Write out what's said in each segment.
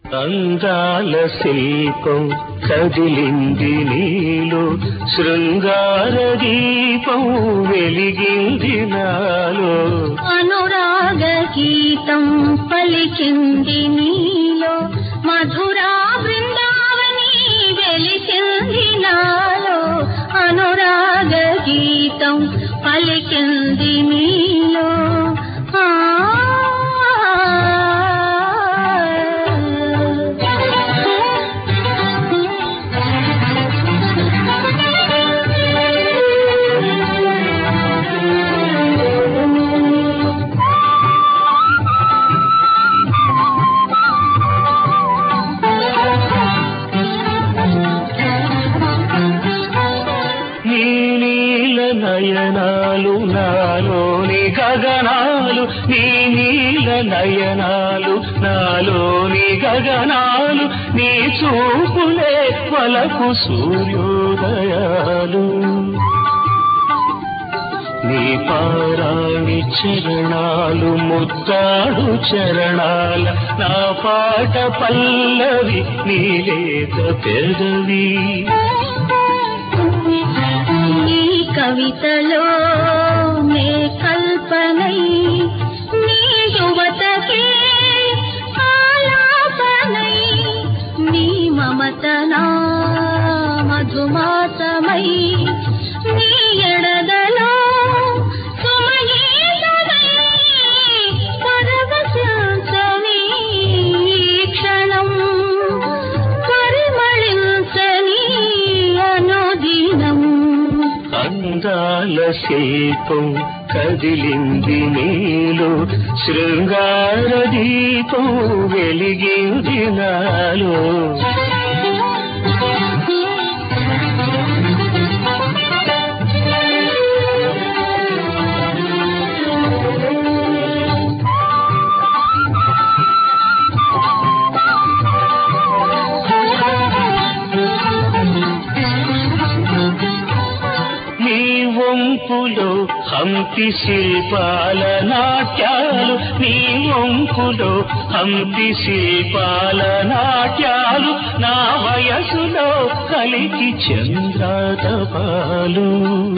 అందాల శిల్పం కదిలింది నీలో శృంగార దీపం వెలిగింది నాలో అనురాగ గీతం పలికింది నీలో మధురా బృందావని వెలిసింది నాలో అనురాగ గీతం పలికింది నీలో ఆ నీ నీల నయనాలు నాలోని గగనాలు నీ నీల నయనాలు నాలోని గగనాలు నీ చూపులే వలకు సూర్యోదయాలు నీ పారాణి చరణాలు ముద్దాడు చరణాల నా పాట పల్లవి నీ లేత పెదవి ఈ కవితలో నే కల్పనై నీ యువతకే ఆలాపనై నీ మమతనా మధుమాసమై నీ ఎడదలో సుమగీతమై పరవశించని ఈ క్షణం పరిమళించని అనుదినం అందాల శిల్పం కదిలింది నీలో శృంగార దీపం వెలిగింది నాలో నీ వంపులో హంపి శిల్పాల నాట్యాలు నీ వంపులో హంపి శిల్పాల నాట్యాలు నా వయసులో కలికి చంద్రాతపాలు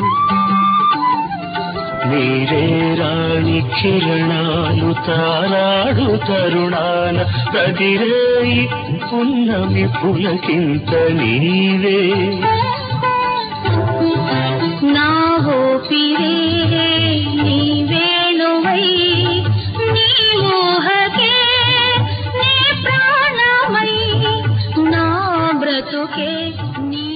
నీరే రాణి కిరణాలు తారాడు తరుణాన ప్రతిరేయి పున్నమి పులకింత నీవే నా ఊపిరే నీ వేణువై నీ మోహకే నీ ప్రాణమై నా బ్రతుకే నీ